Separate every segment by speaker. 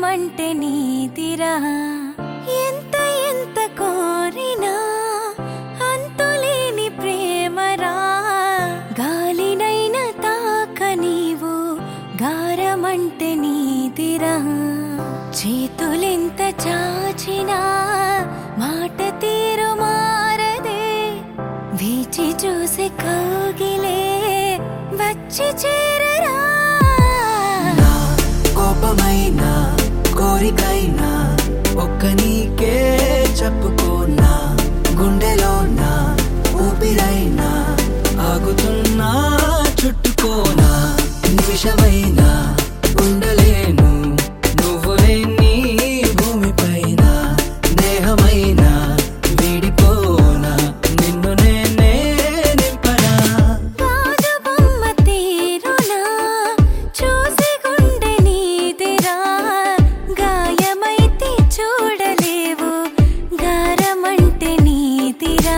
Speaker 1: గాయమంటే నీదిరా ఎంత ఎంత కోరినా అంతులేని ప్రేమరా గాలినైనా తాక నీవు గారమంటే నీదిరా చేతులెంత చాచినా మాట తీరు మారదే వీచి చూసి కౌగిలే వచ్చి చేరరా
Speaker 2: నా కోపమైనా కోరికైనా ఒక్క నీకే చెప్పుకోనా గుండెలోనా ఊపిరైనా ఆగుతున్నా చుట్టుకోనా నిమిషమైనా ఉండలేను నువ్వు లేని భూమిపైన దేహమైనా వీడిపోనా నిన్ను నేనే నింపనా
Speaker 1: రాజు బొమ్మ తీరునా చూసి గుండె నీదిరా గాయమైతే చూడలేవు గారమంటే నీదిరా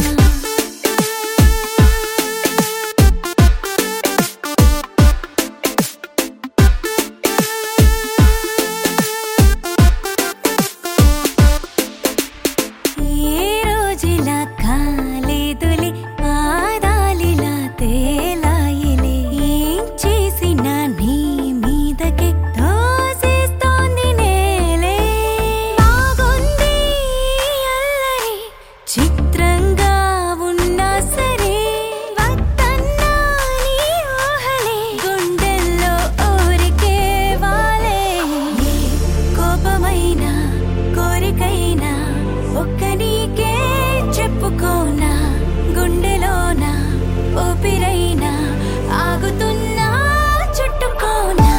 Speaker 1: ఏ రోజులా కాలేదులే పాదాలిలా తేలాయిలే ఏం చేసినా నీ మీదకే తోసేస్తోంది నేలే బాగుంది అల్లరి చిత్రంగా ఉన్నా సరే వద్దన్నా నీ ఊహలే గుండెల్లో ఊరికే వాలే ఏ కోపమైనా కోరికైనా ఒక్క నీకే చెప్పుకోనా గుండెలోనా ఊపిరైనా ఆగుతున్నా చుట్టుకోనా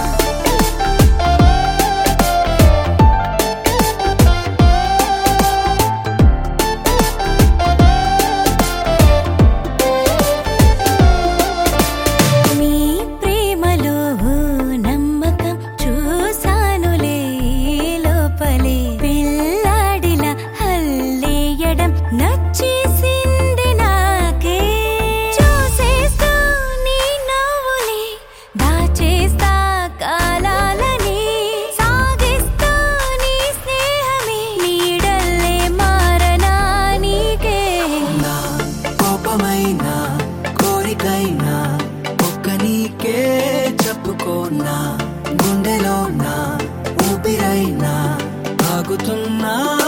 Speaker 1: మీ ప్రేమలో నమ్మకం చూసానులే లోపలే పిల్లాడిలా హల్లేయడం నచ్చేసింది నాకే చూసేస్తూ నీ నవ్వులే దాచేస్తా కాలాలని సాగిస్తూ నీ స్నేహమే నీడల్లే మారనా నీకే
Speaker 2: నా కోపమైనా కోరికైనా ఒక్క నీకే చెప్పుకోనా గుండెలోనా ఊపిరైనా ఆగుతున్నా